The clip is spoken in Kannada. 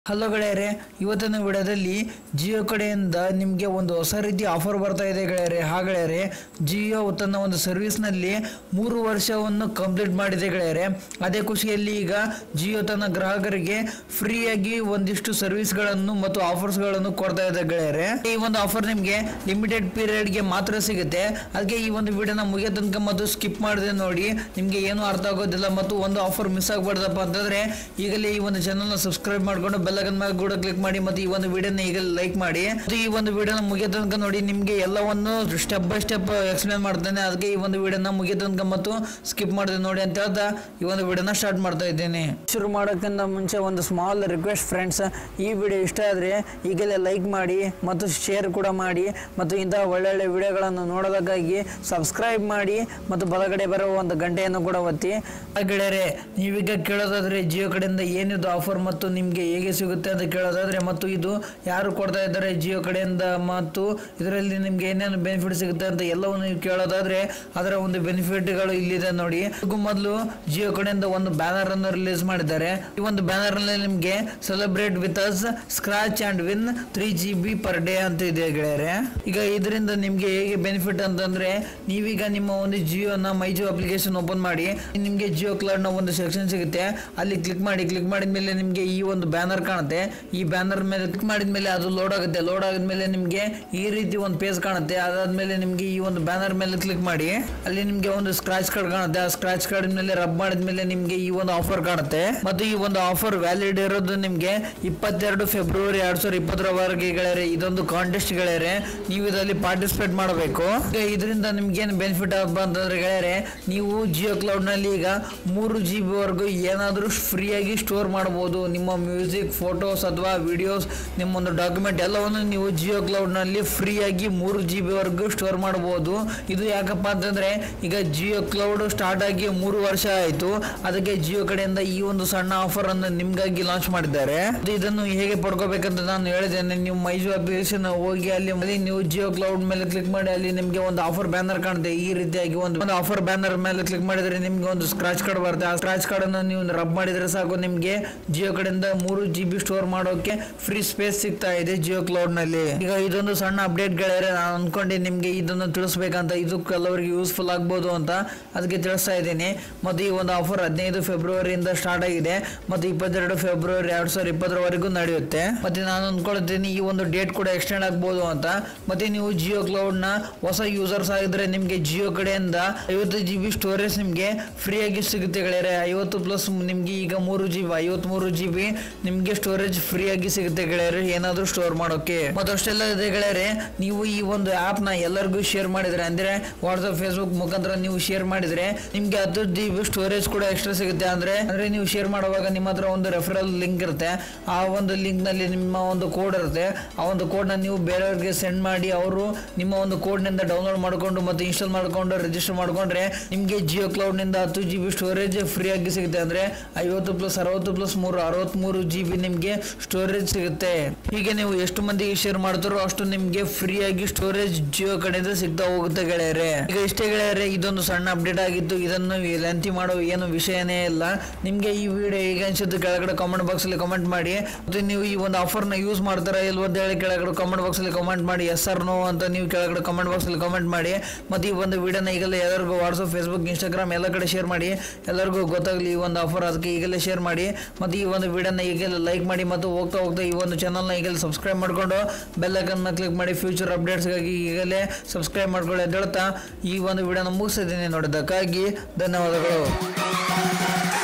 ಹಲೋ ಗೆಳೆಯರೆ ಇವತ್ತಿನ ವಿಡಿಯೋದಲ್ಲಿ ಜಿಯೋ ಕಡೆಯಿಂದ ನಿಮಗೆ ಒಂದು ಹೊಸ ರೀತಿ ಆಫರ್ ಬರ್ತಾ ಇದೆ ಗೆಳೆಯರೆ ಹಾ ಗೆಳೆಯರೆ ಜಿಯೋ ತನ್ನ ಒಂದು ಸರ್ವಿಸ್ನಲ್ಲಿ ಮೂರು ವರ್ಷವನ್ನು ಕಂಪ್ಲೀಟ್ ಮಾಡಿದೆ ಗೆಳೆಯರೆ ಅದೇ ಖುಷಿಯಲ್ಲಿ ಈಗ ಜಿಯೋ ತನ್ನ ಗ್ರಾಹಕರಿಗೆ ಫ್ರೀಯಾಗಿ ಒಂದಿಷ್ಟು ಸರ್ವಿಸ್ಗಳನ್ನು ಮತ್ತು ಆಫರ್ಸ್ಗಳನ್ನು ಕೊಡ್ತಾ ಇದೆ ಗೆಳೆಯರೆ ಈ ಒಂದು ಆಫರ್ ನಿಮಗೆ ಲಿಮಿಟೆಡ್ ಪೀರಿಯಡ್ಗೆ ಮಾತ್ರ ಸಿಗುತ್ತೆ ಅದಕ್ಕೆ ಈ ಒಂದು ವಿಡಿಯೋನ ಮುಗಿಯೋ ತನಕ ಮತ್ತು ಸ್ಕಿಪ್ ಮಾಡಿದೆ ನೋಡಿ ನಿಮಗೆ ಏನು ಅರ್ಥ ಆಗೋದಿಲ್ಲ ಮತ್ತು ಒಂದು ಆಫರ್ ಮಿಸ್ ಆಗಬಾರ್ದಪ್ಪ ಅಂತಂದ್ರೆ ಈಗಲೇ ಈ ಒಂದು ಚಾನಲ್ನ ಸಬ್ಸ್ಕ್ರೈಬ್ ಮಾಡ್ಕೊಂಡು ಬೆಲ್ಲಗನ್ ಮೇಲೆ ಕೂಡ ಕ್ಲಿಕ್ ಮಾಡಿ ಮತ್ತು ಈ ಒಂದು ವಿಡಿಯೋನ ಈಗಲೇ ಲೈಕ್ ಮಾಡಿ ಮತ್ತು ಈ ಒಂದು ವಿಡಿಯೋನ ಮುಗಿಯೋ ತನಕ ನೋಡಿ ನಿಮಗೆ ಎಲ್ಲವನ್ನು ಸ್ಟೆಪ್ ಬೈ ಸ್ಟೆಪ್ ಎಕ್ಸ್ಪ್ಲೇನ್ ಮಾಡ್ತೇನೆ ಅದಕ್ಕೆ ಈ ಒಂದು ವಿಡಿಯೋನ ಮುಗಿಯೋ ತನಕ ಮತ್ತು ಸ್ಕಿಪ್ ಮಾಡಿದೆ ನೋಡಿ ಅಂತ ಹೇಳ್ತಾ ಈ ಒಂದು ವಿಡಿಯೋನ ಸ್ಟಾರ್ಟ್ ಮಾಡ್ತಾ ಇದ್ದೇನೆ ಶುರು ಮಾಡೋಕ್ಕಿಂತ ಮುಂಚೆ ಒಂದು ಸ್ಮಾಲ್ ರಿಕ್ವೆಸ್ಟ್ ಫ್ರೆಂಡ್ಸ್ ಈ ವಿಡಿಯೋ ಇಷ್ಟ ಆದರೆ ಈಗಲೇ ಲೈಕ್ ಮಾಡಿ ಮತ್ತು ಶೇರ್ ಕೂಡ ಮಾಡಿ ಮತ್ತು ಇಂತಹ ಒಳ್ಳೊಳ್ಳೆ ವಿಡಿಯೋಗಳನ್ನು ನೋಡೋದಕ್ಕಾಗಿ ಸಬ್ಸ್ಕ್ರೈಬ್ ಮಾಡಿ ಮತ್ತು ಬಲಗಡೆ ಬರುವ ಒಂದು ಗಂಟೆಯನ್ನು ಕೂಡ ಒತ್ತಿ ಆ ಗೆಳೆಯರೆ ನೀವೀಗ ಕೇಳೋದಾದ್ರೆ ಜಿಯೋ ಕಡೆಯಿಂದ ಏನಿದು ಆಫರ್ ಮತ್ತು ನಿಮಗೆ ಹೇಗೆ ಸಿಗುತ್ತೆ ಅಂತ ಕೇಳೋದಾದ್ರೆ ಮತ್ತು ಇದು ಯಾರು ಕೊಡ್ತಾ ಇದ್ದಾರೆ ಜಿಯೋ ಕಡೆಯಿಂದ ಮತ್ತು ಇದರಲ್ಲಿ ನಿಮ್ಗೆ ಏನೇನು ಬೆನಿಫಿಟ್ ಸಿಗುತ್ತೆ ಅಂತ ಎಲ್ಲವನ್ನು ನೀವು ಕೇಳೋದಾದ್ರೆ ಅದರ ಒಂದು ಬೆನಿಫಿಟ್ಗಳು ಇಲ್ಲಿದೆ ನೋಡಿ ಇದಕ್ಕೂ ಮೊದಲು ಜಿಯೋ ಕಡೆಯಿಂದ ಒಂದು ಬ್ಯಾನರ್ ಅನ್ನು ರಿಲೀಸ್ ಮಾಡಿದ್ದಾರೆ ಈ ಒಂದು ಬ್ಯಾನರ್ ನಲ್ಲಿ ನಿಮಗೆ celebrate with us scratch and win three G B per day ಅಂತ ಇದೆ ಗೆಳೆಯರೆ ಈಗ ಇದರಿಂದ ನಿಮ್ಗೆ ಹೇಗೆ ಬೆನಿಫಿಟ್ ಅಂತಂದ್ರೆ ನೀವೀಗ ನಿಮ್ಮ ಒಂದು ಜಿಯೋನ ಮೈ ಜಿಯೋ ಅಪ್ಲಿಕೇಶನ್ ಓಪನ್ ಮಾಡಿ ನಿಮಗೆ ಜಿಯೋ ಕ್ಲೌಡ್ ನ ಒಂದು ಸೆಕ್ಷನ್ ಸಿಗುತ್ತೆ ಅಲ್ಲಿ ಕ್ಲಿಕ್ ಮಾಡಿ ಕ್ಲಿಕ್ ಮಾಡಿದ ಮೇಲೆ ನಿಮಗೆ ಈ ಒಂದು ಬ್ಯಾನರ್ ಕಾಣುತ್ತೆ ಈ ಬ್ಯಾನರ್ ಮೇಲೆ ಕ್ಲಿಕ್ ಮಾಡಿದ ಮೇಲೆ ಅದು ಲೋಡ್ ಆಗುತ್ತೆ ಲೋಡ್ ಆದ್ಮೇಲೆ ನಿಮಗೆ ಈ ರೀತಿ ಒಂದು ಪೇಜ್ ಕಾಣುತ್ತೆ ಅದಾದ್ಮೇಲೆ ನಿಮಗೆ ಈ ಒಂದು ಬ್ಯಾನರ್ ಮೇಲೆ ಕ್ಲಿಕ್ ಮಾಡಿ ಅಲ್ಲಿ ನಿಮಗೆ ಒಂದು ಸ್ಕ್ರಾಚ್ ಕಾರ್ಡ್ ಕಾಣುತ್ತೆ ಆ ಸ್ಕ್ರಾಚ್ ಕಾರ್ಡ್ ಮೇಲೆ ರಬ್ ಮಾಡಿದ ಮೇಲೆ ನಿಮಗೆ ಈ ಒಂದು ಆಫರ್ ಕಾಣುತ್ತೆ ಮತ್ತು ಈ ಒಂದು ಆಫರ್ ವ್ಯಾಲಿಡ್ ಇರೋದು ನಿಮಗೆ ಇಪ್ಪತ್ತೆರಡು ಫೆಬ್ರವರಿ ಎರಡ್ ಸಾವಿರದ ಇಪ್ಪತ್ತರವರೆಗೆ ಗೆಳೆಯರೆ ಇದೊಂದು ಕಾಂಟೆಸ್ಟ್ ಗೆಳೆಯರೆ ನೀವು ಇದರಲ್ಲಿ ಪಾರ್ಟಿಸಿಪೇಟ್ ಮಾಡಬೇಕು ಈಗ ಇದರಿಂದ ನಿಮ್ಗೆ ಏನು ಬೆನಿಫಿಟ್ ಆಗಪ್ಪ ಅಂತಂದ್ರೆ ಗೆಳೆಯರೆ ನೀವು ಜಿಯೋ ಕ್ಲೌಡ್ ನಲ್ಲಿ ಈಗ ಮೂರು ಜಿ ಬಿ ವರೆಗೂ ಏನಾದರೂ ಫ್ರೀಯಾಗಿ ಸ್ಟೋರ್ ಮಾಡಬಹುದು ನಿಮ್ಮ ಮ್ಯೂಸಿಕ್ ಫೋಟೋಸ್ ಅಥವಾ ವಿಡಿಯೋಸ್ ನಿಮ್ಮ ಒಂದು ಡಾಕ್ಯುಮೆಂಟ್ ಎಲ್ಲವನ್ನು ನೀವು ಜಿಯೋ ಕ್ಲೌಡ್ ನಲ್ಲಿ ಫ್ರೀಯಾಗಿ ಮೂರು ಜಿ ಬಿ ವರೆಗೂ ಸ್ಟೋರ್ ಮಾಡಬಹುದು ಇದು ಯಾಕಪ್ಪ ಅಂತಂದ್ರೆ ಈಗ ಜಿಯೋ ಕ್ಲೌಡ್ ಸ್ಟಾರ್ಟ್ ಆಗಿ ಮೂರು ವರ್ಷ ಆಯಿತು ಅದಕ್ಕೆ ಜಿಯೋ ಕಡೆಯಿಂದ ಈ ಒಂದು ಸಣ್ಣ ಆಫರ್ ಅನ್ನು ನಿಮ್ಗಾಗಿ ಲಾಂಚ್ ಮಾಡಿದ್ದಾರೆ ಅದು ಇದನ್ನು ಹೇಗೆ ಪಡ್ಕೋಬೇಕಂತ ನಾನು ಹೇಳಿದ್ದೇನೆ ನೀವು ಮೈಜು ಅಪ್ಲಿಕೇಶನ್ ಹೋಗಿ ಅಲ್ಲಿ ಅಲ್ಲಿ ನೀವು ಜಿಯೋ ಕ್ಲೌಡ್ ಮೇಲೆ ಕ್ಲಿಕ್ ಮಾಡಿ ಅಲ್ಲಿ ನಿಮಗೆ ಒಂದು ಆಫರ್ ಬ್ಯಾನರ್ ಕಾಣುತ್ತೆ ಈ ರೀತಿಯಾಗಿ ಒಂದು ಒಂದು ಆಫರ್ ಬ್ಯಾನರ್ ಮೇಲೆ ಕ್ಲಿಕ್ ಮಾಡಿದ್ರೆ ನಿಮ್ಗೆ ಒಂದು ಸ್ಕ್ರಾಚ್ ಕಾರ್ಡ್ ಬರುತ್ತೆ ಆ ಸ್ಕ್ರಾಚ್ ಕಾರ್ಡ್ ಅನ್ನು ನೀವು ರಬ್ ಮಾಡಿದ್ರೆ ಸಾಕು ನಿಮ್ಗೆ ಜಿಯೋ ಕಡೆಯಿಂದ ಮೂರು ಜಿ ಬಿ ಸ್ಟೋರ್ ಮಾಡೋಕೆ ಫ್ರೀ ಸ್ಪೇಸ್ ಸಿಗ್ತಾ ಇದೆ ಜಿಯೋ ಕ್ಲೌಡ್ ನಲ್ಲಿ ಈಗ ಇದೊಂದು ಸಣ್ಣ ಅಪ್ಡೇಟ್ ಗೆಳೆಯರೆ ನಾನು ಅನ್ಕೊಂಡೆ ನಿಮ್ಗೆ ಇದನ್ನು ತಿಳಿಸ್ಬೇಕಂತ ಇದು ಕೆಲವರಿಗೆ ಯೂಸ್ಫುಲ್ ಆಗ್ಬೋದು ಅಂತ ಅದಕ್ಕೆ ತಿಳಿಸ್ತಾ ಇದ್ದೀನಿ ಮತ್ತು ಈ ಒಂದು ಆಫರ್ ಹದಿನೈದು ಫೆಬ್ರವರಿಯಿಂದ ಸ್ಟಾರ್ಟ್ ಆಗಿದೆ ಮತ್ತು ಇಪ್ಪತ್ತೆರಡು ಫೆಬ್ರವರಿ ಎರಡ್ ಸಾವಿರದ ಇಪ್ಪತ್ತರವರೆಗೂ ನಡೆಯುತ್ತೆ ಮತ್ತೆ ನಾನು ಅನ್ಕೊಳ್ತೀನಿ ಈ ಒಂದು ಡೇಟ್ ಕೂಡ ಎಕ್ಸ್ಟೆಂಡ್ ಆಗ್ಬೋದು ಅಂತ ಮತ್ತೆ ನೀವು ಜಿಯೋ ಕ್ಲೌಡ್ ನ ಹೊಸ ಯೂಸರ್ಸ್ ಆಗಿದ್ರೆ ನಿಮ್ಗೆ ಜಿಯೋ ಕಡೆಯಿಂದ ಐವತ್ತು ಜಿ ಬಿ ಸ್ಟೋರೇಜ್ ನಿಮ್ಗೆ ಫ್ರೀ ಆಗಿ ಸಿಗುತ್ತೆ ಗೆಳೆಯರೆ ಐವತ್ತು ಪ್ಲಸ್ ನಿಮ್ಗೆ ಈಗ ಮೂರು ಜಿ ಬಿ ಐವತ್ಮೂರು ಜಿ ಬಿ ನಿಮ್ಗೆ ಸ್ಟೋರೇಜ್ ಫ್ರೀ ಆಗಿ ಸಿಗುತ್ತೆ ಗೆಳೆಯರೆ ಏನಾದ್ರೂ ಸ್ಟೋರ್ ಮಾಡೋಕೆ ಮತ್ತು ಅಷ್ಟೆಲ್ಲ ಇದೆ ಗೆಳೆಯರೆ ನೀವು ಈ ಒಂದು ಆಪ್ ನ ಎಲ್ಲರಿಗೂ ಶೇರ್ ಮಾಡಿದ್ರೆ ಅಂದ್ರೆ ವಾಟ್ಸ್ಆಪ್ ಫೇಸ್ಬುಕ್ ಮುಖಾಂತರ ನೀವು ಶೇರ್ ಮಾಡಿದ್ರೆ ನಿಮ್ಗೆ ಹತ್ತು ಜಿ ಬಿ ಸ್ಟೋರೇಜ್ ಕೂಡ ಎಕ್ಸ್ಟ್ರಾ ಸಿಗುತ್ತೆ ಅಂದ್ರೆ ಅಂದ್ರೆ ನೀವು ಶೇರ್ ಮಾಡುವಾಗ ನಿಮ್ಮ ಹತ್ರ ಒಂದು ರೆಫರಲ್ ಲಿಂಕ್ ಇರುತ್ತೆ ಆ ಒಂದು ಲಿಂಕ್ ನಲ್ಲಿ ನಿಮ್ಮ ಒಂದು ಕೋಡ್ ಇರುತ್ತೆ ಆ ಒಂದು ಕೋಡ್ ನ ನೀವು ಬೇರೆಯವ್ರಿಗೆ ಸೆಂಡ್ ಮಾಡಿ ಅವರು ನಿಮ್ಮ ಒಂದು ಕೋಡ್ ನಿಂದ ಡೌನ್ಲೋಡ್ ಮಾಡ್ಕೊಂಡು ಮತ್ತೆ ಇನ್ಸ್ಟಾಲ್ ಮಾಡ್ಕೊಂಡು ರಿಜಿಸ್ಟರ್ ಮಾಡ್ಕೊಂಡ್ರೆ ನಿಮ್ಗೆ ಜಿಯೋ ಕ್ಲೌಡ್ ನಿಂದ ಹತ್ತು ಜಿ ಬಿ ಸ್ಟೋರೇಜ್ ಫ್ರೀ ಆಗಿ ಸಿಗುತ್ತೆ ಅಂದ್ರೆ ಐವತ್ತು ಪ್ಲಸ್ ಅರವತ್ತು ಪ್ಲಸ್ ಮೂರು ಅರವತ್ಮೂರು ಜಿ ಬಿ ನಿಮ್ಗೆ ಸ್ಟೋರೇಜ್ ಸಿಗುತ್ತೆ ಹೀಗೆ ನೀವು ಎಷ್ಟು ಮಂದಿಗೆ ಶೇರ್ ಮಾಡ್ತಾರೋ ಅಷ್ಟು ನಿಮ್ಗೆ ಫ್ರೀ ಆಗಿ ಸ್ಟೋರೇಜ್ ಜಿಯೋ ಕಡೆಯಿಂದ ಸಿಗ್ತಾ ಹೋಗುತ್ತೆ ಗೆಳೆಯರೆ ಈಗ ಇಷ್ಟೇ ಗೆಳೆಯರೆ ಇದೊಂದು ಸಣ್ಣ ಅಪ್ಡೇಟ್ ಆಗಿತ್ತು ಇದನ್ನು ಲೆಂತಿ ಮಾಡೋ ಏನು ವಿಷಯನೇ ಇಲ್ಲ ನಿಮ್ಗೆ ಈ ವಿಡಿಯೋ ಹೇಗೆ ಅನ್ಸುತ್ತೆ ಕೆಳಗಡೆ ಕಾಮೆಂಟ್ ಬಾಕ್ಸ್ ಅಲ್ಲಿ ಕಮೆಂಟ್ ಮಾಡಿ ಮತ್ತೆ ನೀವು ಈ ಒಂದು ಆಫರ್ ನ ಯೂಸ್ ಮಾಡ್ತಾರಾ ಇಲ್ವ ಅಂತ ಹೇಳಿ ಕೆಳಗಡೆ ಕಾಮೆಂಟ್ ಬಾಕ್ಸ್ ಅಲ್ಲಿ ಕಮೆಂಟ್ ಮಾಡಿ ಎಸ್ ಆರ್ ನೋ ಅಂತ ನೀವು ಕೆಳಗಡೆ ಕಾಮೆಂಟ್ ಬಾಕ್ಸ್ ಅಲ್ಲಿ ಕಮೆಂಟ್ ಮಾಡಿ ಮತ್ತೆ ಈ ಒಂದು ವಿಡಿಯೋನ ಈಗಲೇ ಎಲ್ಲರಿಗೂ ವಾಟ್ಸಪ್ ಫೇಸ್ಬುಕ್ ಇನ್ಸ್ಟಾಗ್ರಾಮ್ ಎಲ್ಲ ಕಡೆ ಶೇರ್ ಮಾಡಿ ಎಲ್ಲರಿಗೂ ಗೊತ್ತಾಗ್ಲಿ ಈ ಒಂದು ಆಫರ್ ಅದಕ್ಕೆ ಈಗಲೇ ಶೇರ್ ಮಾಡಿ ಮತ್ತೆ ಈ ಒಂದು ವಿಡಿಯೋನ ಈಗಲೇ ಲೈಕ್ ಮಾಡಿ ಮತ್ತು ಹೋಗ್ತಾ ಹೋಗ್ತಾ ಈ ಒಂದು ಚಾನಲ್ನ ಈಗಲೇ ಸಬ್ಸ್ಕ್ರೈಬ್ ಮಾಡಿಕೊಂಡು ಬೆಲ್ ಐಕನ್ನ ಕ್ಲಿಕ್ ಮಾಡಿ ಫ್ಯೂಚರ್ ಅಪ್ಡೇಟ್ಸ್ಗಾಗಿ ಈಗಲೇ ಸಬ್ಸ್ಕ್ರೈಬ್ ಮಾಡ್ಕೊಳ್ಳಿ ಅಂತ ಹೇಳ್ತಾ ಈ ಒಂದು ವಿಡಿಯೋನ ಮುಗಿಸಿದ್ದೀನಿ ನೋಡಿದ್ದಕ್ಕಾಗಿ ಧನ್ಯವಾದಗಳು